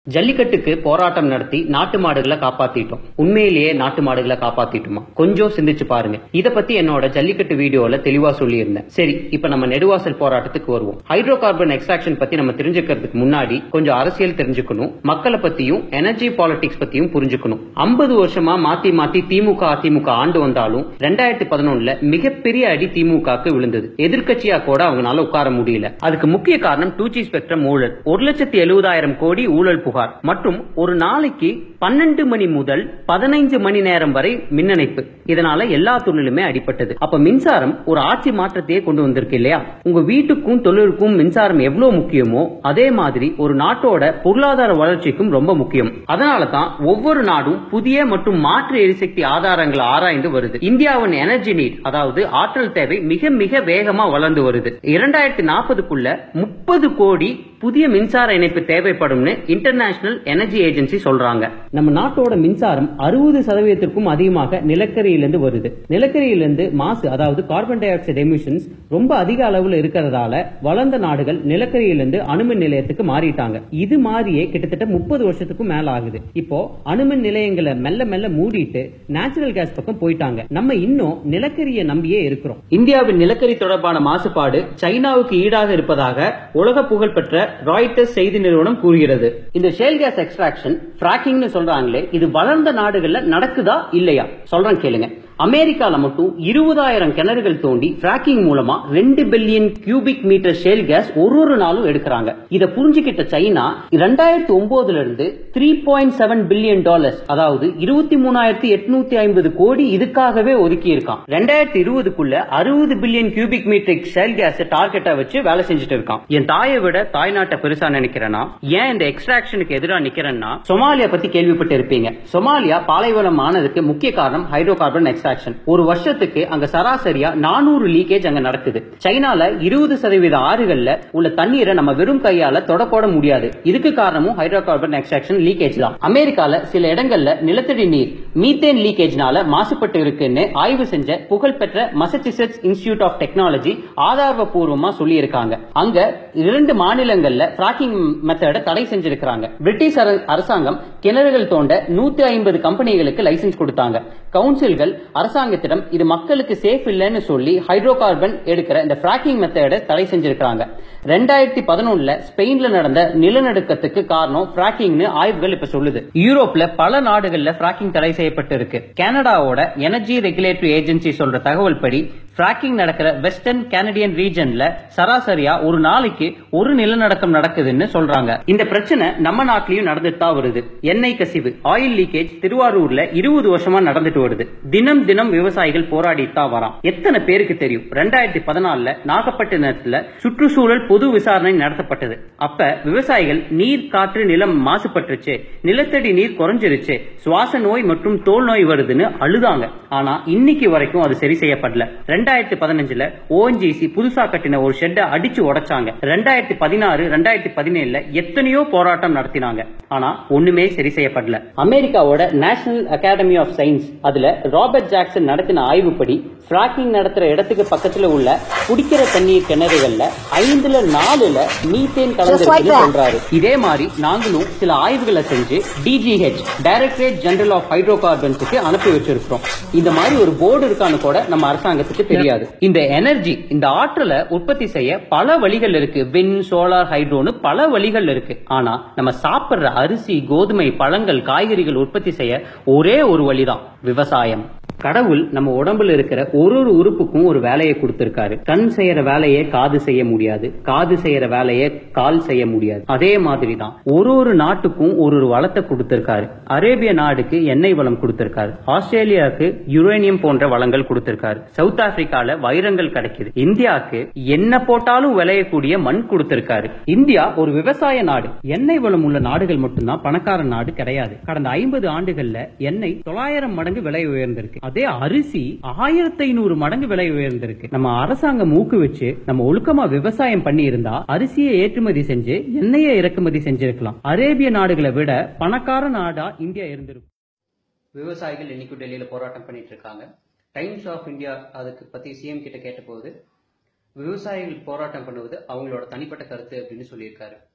ஜல்லிக்கட்டுக்கு போராட்டம் நடத்தி நாட்டு மாடுகளை காப்பாத்திட்டோம் உண்மையிலேயே நாட்டு மாடுகளை காப்பாத்திட்டோமா கொஞ்சம் சிந்திச்சு பாருங்க இத பத்தி என்னோட ஜல்லிக்கட்டு வீடியோல தெளிவா சொல்லியிருந்தேன் சரி இப்ப நம்ம நெடுவாசல் போராட்டத்துக்கு வருவோம் ஹைட்ரோ கார்பன் எக்ஸ்ட்ராக்ஷன் பத்தி நம்ம தெரிஞ்சுக்கிறதுக்கு முன்னாடி கொஞ்சம் அரசியல் தெரிஞ்சுக்கணும் மக்களை பத்தியும் எனர்ஜி பாலிடிக்ஸ் பத்தியும் புரிஞ்சுக்கணும் ஐம்பது வருஷமா மாத்தி மாத்தி திமுக அதிமுக ஆண்டு வந்தாலும் ரெண்டாயிரத்தி பதினொன்னுல மிகப்பெரிய அடி திமுகக்கு விழுந்தது எதிர்க்கட்சியா கூட அவங்களால உட்கார முடியல அதுக்கு முக்கிய காரணம் டூ ஜி ஸ்பெக்ட்ரம் ஊழல் ஒரு லட்சத்தி எழுபதாயிரம் கோடி ஊழல் புகார் மற்றும் ஒரு நாளைக்கு பன்னெண்டு மணி முதல் பதினைஞ்சு மணி நேரம் வரை மின் இணைப்பு இதனால எல்லா தொழிலுமே அடிபட்டது அப்ப மின்சாரம் ஒரு ஆட்சி மாற்றத்தையே கொண்டு வந்திருக்கு இல்லையா உங்க வீட்டுக்கும் தொழிலுக்கும் மின்சாரம் எவ்வளவு முக்கியமோ அதே மாதிரி ஒரு நாட்டோட பொருளாதார வளர்ச்சிக்கும் ரொம்ப முக்கியம் அதனால தான் ஒவ்வொரு நாடும் புதிய மற்றும் மாற்று எரிசக்தி ஆதாரங்களை ஆராய்ந்து வருது இந்தியாவின் எனர்ஜி நீட் அதாவது ஆற்றல் தேவை மிக மிக வேகமா வளர்ந்து வருது இரண்டாயிரத்தி நாற்பதுக்குள்ள முப்பது கோடி புதிய மின்சார இணைப்பு தேவைப்படும்னு இன்டர்நேஷனல் எனர்ஜி ஏஜென்சி சொல்றாங்க நம்ம நாட்டோட மின்சாரம் அறுபது சதவீதத்திற்கும் அதிகமாக நிலக்கரியிலிருந்து வருது நிலக்கரியிலிருந்து மாசு அதாவது கார்பன் டை ஆக்சைடு எமிஷன்ஸ் ரொம்ப அதிக அளவுல இருக்கிறதால வளர்ந்த நாடுகள் நிலக்கரியிலிருந்து அணுமின் நிலையத்துக்கு மாறிட்டாங்க இது மாதிரியே கிட்டத்தட்ட முப்பது வருஷத்துக்கும் மேல ஆகுது இப்போ அணுமின் நிலையங்களை மெல்ல மெல்ல மூடிட்டு நேச்சுரல் கேஸ் பக்கம் போயிட்டாங்க நம்ம இன்னும் நிலக்கரியை நம்பியே இருக்கிறோம் இந்தியாவின் நிலக்கரி தொடர்பான மாசுபாடு சைனாவுக்கு ஈடாக இருப்பதாக உலக புகழ்பெற்ற ராய்டர்ஸ் செய்தி நிறுவனம் கூறுகிறது இந்த ஷேல் கேஸ் எக்ஸ்ட்ராக்ஷன் பிராக்கிங்னு சொல்றாங்களே இது வளர்ந்த நாடுகள்ல நடக்குதா இல்லையா சொல்றேன் கேளுங்க அமெரிக்கால மட்டும் இருபதாயிரம் கிணறுகள் தோண்டி பிராக்கிங் மூலமா ரெண்டு billion cubic metre shale gas ஒரு ஒரு நாளும் எடுக்கிறாங்க இத புரிஞ்சுக்கிட்ட சைனா ரெண்டாயிரத்தி ஒன்பதுல இருந்து three point seven billion dollars அதாவது இருபத்தி மூணாயிரத்தி எட்நூத்தி ஐம்பது கோடி இதுக்காகவே ஒதுக்கி இருக்கான் ரெண்டாயிரத்தி இருபதுக்குள்ள அறுபது billion cubic metre shale gas டார்கெட்டா வச்சு வேலை செஞ்சுட்டு இருக்கான் என் தாயை விட தாய்நாட்டை பெருசா நினைக்கிறேன்னா ஏன் இந்த எக்ஸ்ட்ராக்ஷனுக்கு எதிராக நிக்கிறேன்னா சொமாலியா பத்தி கேள்விப்பட்டு இருப்பீங்க சொமாலியா பாலைவனம் ஆனதுக்கு முக்கிய காரணம் ஹைட்ரோ கார்பன் எக்ஸ்ட்ராக்ஷன் ஒரு வருஷத்துக்கு அங்க சராசரியா நானூறு லீக்கேஜ் அங்க நடக்குது சைனால இருபது சதவீத ஆறுகள்ல உள்ள தண்ணீரை நம்ம வெறும் கையால தொடப்போட முடியாது இதுக்கு காரணமும் ஹைட்ரோ கார்பன் எக்ஸ்ட்ராக்ஷன் லீக்கேஜ் தான் அமெரிக்கால சில இடங்கள்ல நிலத்தடி நீர் மீத்தேன் லீக்கேஜ்னால மாசுபட்டு இருக்குன்னு ஆய்வு செஞ்ச புகழ்பெற்ற மசச்சூசெட்ஸ் இன்ஸ்டிடியூட் ஆஃப் டெக்னாலஜி ஆதாரபூர்வமா சொல்லி இருக்காங்க அங்க இரண்டு மாநிலங்கள்ல பிராக்கிங் மெத்தட தடை செஞ்சிருக்காங்க பிரிட்டிஷ் அர- அரசாங்கம் கிணறுகள் தோண்ட நூத்தி ஐம்பது கம்பெனிகளுக்கு லைசன்ஸ் கொடுத்தாங்க கவுன்சில்கள் அரசாங்கத்திடம் இது மக்களுக்கு சேஃப் இல்லைன்னு சொல்லி ஹைட்ரோ கார்பன் எடுக்கிற இந்த பிராக்கிங் மெத்தட தடை செஞ்சிருக்காங்க ரெண்டாயிரத்தி பதினொன்னுல ஸ்பெயின்ல நடந்த நிலநடுக்கத்துக்கு காரணம் பிராக்கிங்னு ஆய்வுகள் இப்ப சொல்லுது யூரோப்ல பல நாடுகள்ல பிராக்கிங் தடை செய்யப்பட்டு இருக்கு கனடாவோட எனர்ஜி ரெகுலேட்டரி ஏஜென்சி சொல்ற தகவல் படி பிராக்கிங் நடக்கிற வெஸ்டர்ன் கனடியன் ரீஜன்ல சராசரியா ஒரு நாளைக்கு ஒரு நிலநடுக்கம் நடக்குதுன்னு சொல்றாங்க இந்த பிரச்சனை நம்ம நாட்டிலயும் நடந்துட்டு தான் வருது எண்ணெய் கசிவு ஆயில் லீக்கேஜ் திருவாரூர்ல இருபது வருஷமா நடந்துட்டு வருது தினம் தினம் விவசாயிகள் போராடிட்டு தான் வரான் எத்தனை பேருக்கு தெரியும் ரெண்டாயிரத்தி பதினாலுல நாகப்பட்டினத்துல சுற்றுச்சூழல் பொது விசாரணை நடத்தப்பட்டது அப்ப விவசாயிகள் நீர் காற்று நிலம் மாசுபட்டுருச்சு நிலத்தடி நீர் குறைஞ்சிருச்சு சுவாச நோய் மற்றும் தோல் நோய் வருதுன்னு அழுதாங்க ஆனா இன்னைக்கு வரைக்கும் அது சரி செய்யப்படல ரெண்டாயிரத்தி பதினஞ்சுல ஓஎன்ஜிசி புதுசா கட்டின ஒரு ஷெட்டை அடிச்சு உடைச்சாங்க ரெண்டாயிரத்தி பதினாறு ரெண்டாயிரத்தி பதினேழுல எத்தனையோ போராட்டம் நடத்தினாங்க ஆனா ஒண்ணுமே சரி செய்யப்படல அமெரிக்காவோட நேஷனல் அகாடமி ஆஃப் சயின்ஸ் அதுல ராபர்ட் ஜாக்சன் நடத்தின ஆய்வுப்படி பிராக்கிங் நடத்துற இடத்துக்கு பக்கத்துல உள்ள குடிக்கிற தண்ணீர் கிணறுகள்ல ஐந்துல நாலுல மீத்தேன் கலந்துருக்குன்னு சொல்றாரு இதே மாதிரி நாங்களும் சில ஆய்வுகளை செஞ்சு டிஜிஹெச் டைரக்டரேட் ஜெனரல் ஆஃப் ஹைட்ரோ கார்பன்ஸுக்கு அனுப்பி வச்சிருக்கிறோம் இந்த மாதிரி ஒரு போர்டு இருக்கான்னு கூட நம்ம அரசாங்கத்துக்கு தெரியாது இந்த எனர்ஜி இந்த ஆற்றலை உற்பத்தி செய்ய பல வழிகள் இருக்கு வின் சோலார் ஹைட்ரோன்னு பல வழிகள் இருக்கு ஆனா நம்ம சாப்பிடுற அரிசி கோதுமை பழங்கள் காய்கறிகள் உற்பத்தி செய்ய ஒரே ஒரு வழிதான் விவசாயம் கடவுள் நம்ம உடம்புல இருக்கிற ஒரு ஒரு உறுப்புக்கும் ஒரு வேலையை கொடுத்திருக்காரு கண் செய்யற வேலையை காது செய்ய முடியாது காது செய்யற வேலையை கால் செய்ய முடியாது அதே மாதிரி தான் ஒரு ஒரு நாட்டுக்கும் ஒரு ஒரு வளத்தை கொடுத்திருக்காரு அரேபிய நாடுக்கு எண்ணெய் வளம் கொடுத்திருக்காரு ஆஸ்திரேலியாவுக்கு யுரேனியம் போன்ற வளங்கள் கொடுத்திருக்காரு சவுத் ஆப்பிரிக்கால வைரங்கள் கிடைக்குது இந்தியாவுக்கு என்ன போட்டாலும் விளையக்கூடிய மண் கொடுத்திருக்காரு இந்தியா ஒரு விவசாய நாடு எண்ணெய் வளம் உள்ள நாடுகள் மட்டும்தான் பணக்கார நாடு கிடையாது கடந்த ஐம்பது ஆண்டுகள்ல எண்ணெய் தொள்ளாயிரம் மடங்கு விலை உயர்ந்திருக்கு அதே அரிசி ஆயிரத்தி ஐநூறு மடங்கு விலை உயர்ந்திருக்கு நம்ம அரசாங்கம் ஊக்குவிச்சு நம்ம ஒழுக்கமா விவசாயம் பண்ணி இருந்தா அரிசியை ஏற்றுமதி செஞ்சு எண்ணெயை இறக்குமதி செஞ்சிருக்கலாம் அரேபிய நாடுகளை விட பணக்கார நாடா இந்தியா இருந்திருக்கும் விவசாயிகள் இன்னைக்கு டெல்லியில போராட்டம் பண்ணிட்டு இருக்காங்க டைம்ஸ் ஆஃப் இந்தியா அதுக்கு பத்தி சிஎம் கிட்ட கேட்டபோது விவசாயிகள் போராட்டம் பண்ணுவது அவங்களோட தனிப்பட்ட கருத்து அப்படின்னு சொல்லியிருக்காரு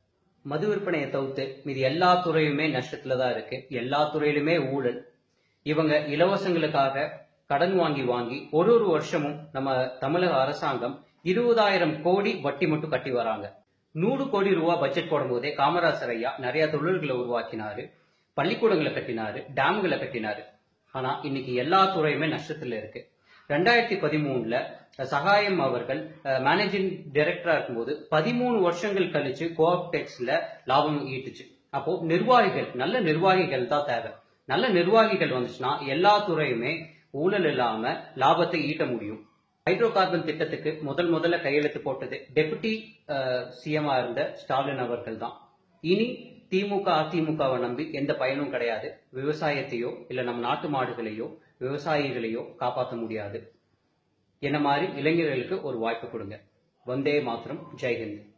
மது விற்பனையை தவிர்த்து மீதி எல்லா துறையுமே நஷ்டத்துல தான் இருக்கு எல்லா துறையிலுமே ஊழல் இவங்க இலவசங்களுக்காக கடன் வாங்கி வாங்கி ஒரு ஒரு வருஷமும் நம்ம தமிழக அரசாங்கம் இருபதாயிரம் கோடி வட்டி மட்டும் கட்டி வராங்க நூறு கோடி ரூபாய் பட்ஜெட் போடும்போதே காமராசர் ஐயா நிறைய தொழில்களை உருவாக்கினாரு பள்ளிக்கூடங்களை கட்டினாரு டேம்களை கட்டினாரு ஆனா இன்னைக்கு எல்லா துறையுமே நஷ்டத்துல இருக்கு ரெண்டாயிரத்தி பதிமூணுல சகாயம் அவர்கள் மேனேஜிங் டைரக்டரா இருக்கும்போது பதிமூணு வருஷங்கள் கழிச்சு கோஆப்டெக்ஸ்ல லாபம் ஈட்டுச்சு அப்போ நிர்வாகிகள் நல்ல நிர்வாகிகள் தான் தேவை நல்ல நிர்வாகிகள் வந்துச்சுன்னா எல்லா துறையுமே ஊழல் இல்லாம லாபத்தை ஈட்ட முடியும் ஹைட்ரோ கார்பன் திட்டத்துக்கு முதல் முதல்ல கையெழுத்து போட்டது டெபுட்டி சிஎம்ஆ இருந்த ஸ்டாலின் அவர்கள் தான் இனி திமுக அதிமுகவை நம்பி எந்த பயனும் கிடையாது விவசாயத்தையோ இல்ல நம்ம நாட்டு மாடுகளையோ விவசாயிகளையோ காப்பாற்ற முடியாது என்ன மாதிரி இளைஞர்களுக்கு ஒரு வாய்ப்பு கொடுங்க வந்தே மாத்திரம் ஜெய்ஹிந்த்